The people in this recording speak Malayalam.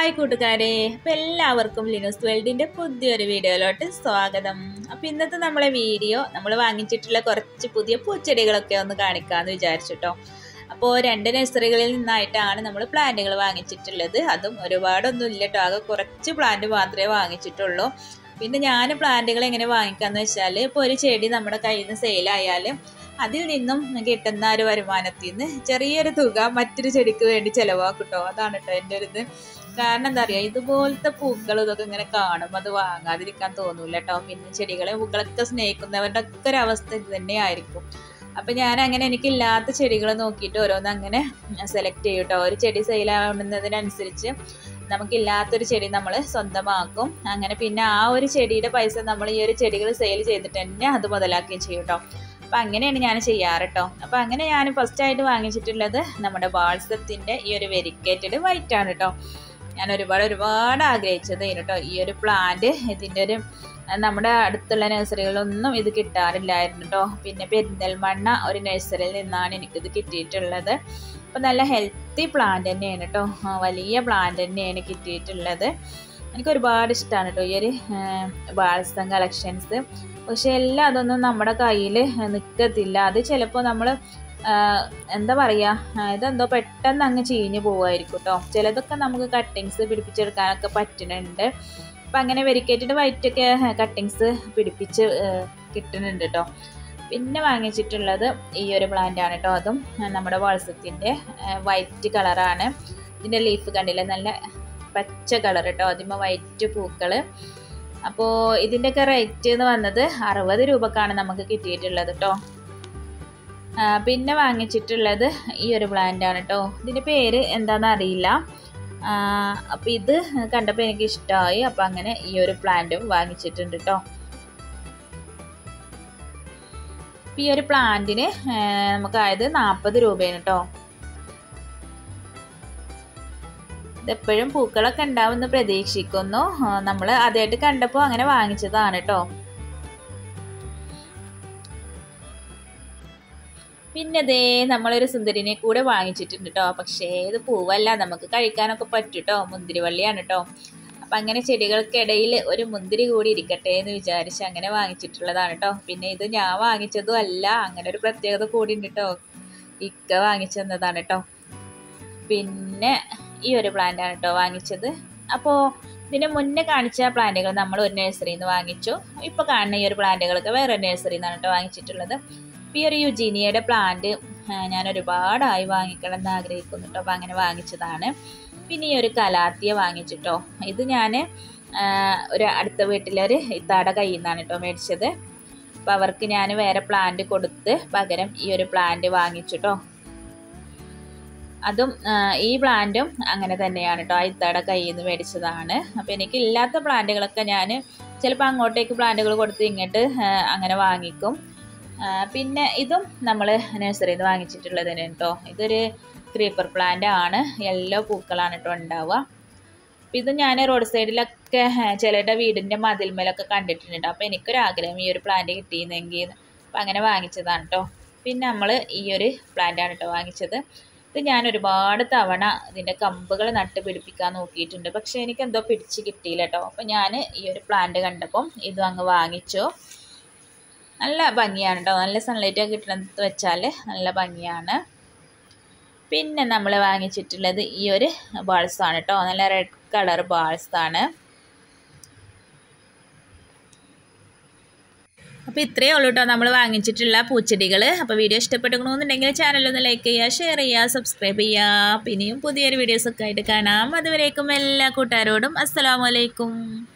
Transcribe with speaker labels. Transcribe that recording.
Speaker 1: ഹായ് കൂട്ടുകാരെ അപ്പം എല്ലാവർക്കും ലിനോസ് വേൾഡിൻ്റെ പുതിയൊരു വീഡിയോയിലോട്ട് സ്വാഗതം അപ്പം ഇന്നത്തെ നമ്മളെ വീഡിയോ നമ്മൾ വാങ്ങിച്ചിട്ടുള്ള കുറച്ച് പുതിയ പൂച്ചെടികളൊക്കെ ഒന്ന് കാണിക്കാമെന്ന് വിചാരിച്ചിട്ടോ അപ്പോൾ രണ്ട് നഴ്സറികളിൽ നിന്നായിട്ടാണ് നമ്മൾ പ്ലാന്റുകൾ വാങ്ങിച്ചിട്ടുള്ളത് അതും ഒരുപാടൊന്നും ഇല്ല കേട്ടോ ആകെ കുറച്ച് പ്ലാന്റ് മാത്രമേ വാങ്ങിച്ചിട്ടുള്ളൂ പിന്നെ ഞാൻ പ്ലാന്റുകൾ എങ്ങനെ വാങ്ങിക്കാന്ന് വെച്ചാൽ ഇപ്പോൾ ഒരു ചെടി നമ്മുടെ കയ്യിൽ നിന്ന് സെയിലായാൽ അതിൽ നിന്നും കിട്ടുന്ന ഒരു വരുമാനത്തിൽ നിന്ന് ചെറിയൊരു തുക മറ്റൊരു ചെടിക്ക് വേണ്ടി ചിലവാക്കും കേട്ടോ അതാണ് കേട്ടോ എൻ്റെ ഒരു ഇത് കാരണം എന്താ പറയുക ഇതുപോലത്തെ പൂക്കൾ ഇതൊക്കെ ഇങ്ങനെ കാണും അത് വാങ്ങാതിരിക്കാൻ തോന്നൂല കേട്ടോ പിന്നെ ചെടികളെ പൂക്കളൊക്കെ സ്നേഹിക്കുന്നവരുടെ ഒക്കെ ഒരു അവസ്ഥ ഇത് തന്നെയായിരിക്കും അപ്പം ഞാൻ അങ്ങനെ എനിക്കില്ലാത്ത ചെടികൾ നോക്കിയിട്ട് ഓരോന്ന് അങ്ങനെ സെലക്ട് ചെയ്യും കേട്ടോ ഒരു ചെടി സെയിലാവുന്നതിനനുസരിച്ച് നമുക്കില്ലാത്തൊരു ചെടി നമ്മൾ സ്വന്തമാക്കും അങ്ങനെ പിന്നെ ആ ഒരു ചെടിയുടെ പൈസ നമ്മൾ ഈ ഒരു ചെടികൾ സെയിൽ ചെയ്തിട്ട് തന്നെ അത് മുതലാക്കുകയും ചെയ്യും കേട്ടോ അപ്പം അങ്ങനെയാണ് ഞാൻ ചെയ്യാറ് കേട്ടോ അപ്പം അങ്ങനെ ഞാൻ ഫസ്റ്റായിട്ട് വാങ്ങിച്ചിട്ടുള്ളത് നമ്മുടെ ബാൾസത്തിൻ്റെ ഈ ഒരു വെരിക്കേറ്റഡ് വൈറ്റ് ആണ് കേട്ടോ ഞാൻ ഒരുപാട് ഒരുപാട് ആഗ്രഹിച്ചത് കേട്ടോ ഈ ഒരു പ്ലാന്റ് ഇതിൻ്റെ ഒരു നമ്മുടെ അടുത്തുള്ള നഴ്സറികളൊന്നും ഇത് കിട്ടാറില്ലായിരുന്നു കേട്ടോ പിന്നെ പെരിന്തൽമണ്ണ ഒരു നഴ്സറിയിൽ നിന്നാണ് എനിക്കിത് കിട്ടിയിട്ടുള്ളത് അപ്പോൾ നല്ല ഹെൽത്തി പ്ലാന്റ് തന്നെയാണ് കേട്ടോ വലിയ പ്ലാന്റ് തന്നെയാണ് കിട്ടിയിട്ടുള്ളത് എനിക്ക് ഒരുപാട് ഇഷ്ടമാണ് കേട്ടോ ഈ ഒരു ബാൾസം കളക്ഷൻസ് പക്ഷെ എല്ലാം അതൊന്നും നമ്മുടെ കയ്യിൽ നിൽക്കത്തില്ല അത് ചിലപ്പോൾ നമ്മൾ എന്താ പറയുക ഇതെന്തോ പെട്ടെന്ന് അങ്ങ് ചീഞ്ഞ് പോവായിരിക്കും കേട്ടോ ചിലതൊക്കെ നമുക്ക് കട്ടിങ്സ് പിടിപ്പിച്ചെടുക്കാനൊക്കെ പറ്റുന്നുണ്ട് അപ്പം അങ്ങനെ വെരിക്കേറ്റഡ് വൈറ്റൊക്കെ കട്ടിങ്സ് പിടിപ്പിച്ച് കിട്ടുന്നുണ്ട് കേട്ടോ പിന്നെ വാങ്ങിച്ചിട്ടുള്ളത് ഈ ഒരു പ്ലാന്റ് ആണ് കേട്ടോ അതും നമ്മുടെ വാൾസത്തിൻ്റെ വൈറ്റ് കളറാണ് ഇതിൻ്റെ ലീഫ് കണ്ടില്ല നല്ല പച്ച കളർ കേട്ടോ അതിമ്മ വൈറ്റ് പൂക്കൾ അപ്പോൾ ഇതിൻ്റെയൊക്കെ റേറ്റ് എന്ന് വന്നത് അറുപത് രൂപക്കാണ് നമുക്ക് കിട്ടിയിട്ടുള്ളത് കേട്ടോ പിന്നെ വാങ്ങിച്ചിട്ടുള്ളത് ഈ ഒരു പ്ലാന്റ് ആണ് കേട്ടോ ഇതിൻ്റെ പേര് എന്താണെന്ന് അറിയില്ല അപ്പോൾ ഇത് കണ്ടപ്പോൾ എനിക്ക് ഇഷ്ടമായി അപ്പോൾ അങ്ങനെ ഈ ഒരു പ്ലാന്റും വാങ്ങിച്ചിട്ടുണ്ട് കേട്ടോ ഈ ഒരു പ്ലാന്റിന് നമുക്കായത് നാൽപ്പത് രൂപയാണ് കേട്ടോ ഇതെപ്പോഴും പൂക്കളൊക്കെ ഉണ്ടാവുമെന്ന് പ്രതീക്ഷിക്കുന്നു നമ്മൾ ആദ്യമായിട്ട് കണ്ടപ്പോൾ അങ്ങനെ വാങ്ങിച്ചതാണ് കേട്ടോ പിന്നെ ദേ നമ്മളൊരു സുന്ദരിനെ കൂടെ വാങ്ങിച്ചിട്ടുണ്ട് കേട്ടോ പക്ഷേ ഇത് പൂവല്ല നമുക്ക് കഴിക്കാനൊക്കെ പറ്റും കേട്ടോ മുന്തിരിവള്ളിയാണ് കേട്ടോ അപ്പം അങ്ങനെ ചെടികൾക്കിടയിൽ ഒരു മുന്തിരി കൂടി ഇരിക്കട്ടെ എന്ന് വിചാരിച്ച് അങ്ങനെ വാങ്ങിച്ചിട്ടുള്ളതാണ് കേട്ടോ പിന്നെ ഇത് ഞാൻ വാങ്ങിച്ചതും അല്ല അങ്ങനെ ഒരു പ്രത്യേകത കൂടി ഉണ്ട് കേട്ടോ ഇക്ക വാങ്ങിച്ചു തന്നതാണ് കേട്ടോ പിന്നെ ഈ ഒരു പ്ലാന്റാണ് കേട്ടോ വാങ്ങിച്ചത് അപ്പോൾ ഇതിന് മുന്നേ കാണിച്ച പ്ലാന്റുകൾ നമ്മൾ ഒരു നഴ്സറിയിൽ നിന്ന് വാങ്ങിച്ചു ഇപ്പോൾ കാണുന്ന ഈ ഒരു പ്ലാന്റുകളൊക്കെ വേറെ നഴ്സറിയിൽ നിന്നാണ് കേട്ടോ വാങ്ങിച്ചിട്ടുള്ളത് ഈ ഒരു യുജീനിയയുടെ പ്ലാന്റ് ഞാൻ ഒരുപാടായി വാങ്ങിക്കണം എന്ന് ആഗ്രഹിക്കുന്നു കേട്ടോ അപ്പോൾ അങ്ങനെ വാങ്ങിച്ചതാണ് പിന്നെ ഈ ഒരു കലാത്തിയ വാങ്ങിച്ചിട്ടോ ഇത് ഞാൻ ഒരു അടുത്ത വീട്ടിലൊരു ഇത്താടെ കയ്യിൽ നിന്നാണ് കേട്ടോ മേടിച്ചത് അപ്പോൾ അവർക്ക് ഞാൻ വേറെ പ്ലാന്റ് കൊടുത്ത് പകരം ഈ ഒരു പ്ലാന്റ് വാങ്ങിച്ചിട്ടോ അതും ഈ പ്ലാന്റും അങ്ങനെ തന്നെയാണ് കേട്ടോ ആ ഇത്താടെ കയ്യിൽ നിന്ന് മേടിച്ചതാണ് അപ്പോൾ എനിക്ക് ഇല്ലാത്ത പ്ലാന്റുകളൊക്കെ ഞാൻ ചിലപ്പോൾ അങ്ങോട്ടേക്ക് പ്ലാന്റുകൾ കൊടുത്ത് ഇങ്ങോട്ട് അങ്ങനെ വാങ്ങിക്കും പിന്നെ ഇതും നമ്മൾ നഴ്സറിയിൽ നിന്ന് വാങ്ങിച്ചിട്ടുള്ളത് തന്നെ കേട്ടോ ഇതൊരു ക്രീപ്പർ പ്ലാന്റ് ആണ് യെല്ലോ പൂക്കളാണ് കേട്ടോ ഉണ്ടാവുക അപ്പം ഇത് ഞാൻ റോഡ് സൈഡിലൊക്കെ ചിലരുടെ വീടിൻ്റെ മതിൽമേലൊക്കെ കണ്ടിട്ടുണ്ട് അപ്പോൾ എനിക്കൊരാഗ്രഹം ഈ ഒരു പ്ലാന്റ് കിട്ടിയിരുന്നെങ്കിൽ അപ്പം അങ്ങനെ വാങ്ങിച്ചതാണ് കേട്ടോ പിന്നെ നമ്മൾ ഈ ഒരു പ്ലാന്റാണ് കേട്ടോ വാങ്ങിച്ചത് ഇത് ഞാൻ ഒരുപാട് തവണ ഇതിൻ്റെ കമ്പുകൾ നട്ട് പിടിപ്പിക്കാൻ നോക്കിയിട്ടുണ്ട് പക്ഷേ എനിക്ക് എന്തോ പിടിച്ച് കിട്ടിയില്ല കേട്ടോ അപ്പം ഞാൻ ഈ ഒരു പ്ലാന്റ് കണ്ടപ്പം ഇതും അങ്ങ് വാങ്ങിച്ചു നല്ല ഭംഗിയാണ് കേട്ടോ നല്ല സൺലൈറ്റ് ഒക്കെ കിട്ടണത് വെച്ചാൽ നല്ല ഭംഗിയാണ് പിന്നെ നമ്മൾ വാങ്ങിച്ചിട്ടുള്ളത് ഈ ഒരു ബാൾസാണ് കേട്ടോ നല്ല റെഡ് കളർ ബാൾസാണ് അപ്പോൾ ഇത്രയേ ഉള്ളൂ കേട്ടോ നമ്മൾ വാങ്ങിച്ചിട്ടുള്ള പൂച്ചെടികൾ അപ്പോൾ വീഡിയോ ഇഷ്ടപ്പെട്ടുകണമെന്നുണ്ടെങ്കിൽ ചാനലൊന്ന് ലൈക്ക് ചെയ്യുക ഷെയർ ചെയ്യുക സബ്സ്ക്രൈബ് ചെയ്യുക പിന്നെയും പുതിയൊരു വീഡിയോസൊക്കെ ആയിട്ട് കാണാം അതുവരേക്കും എല്ലാ കൂട്ടുകാരോടും അസ്സലാമലൈക്കും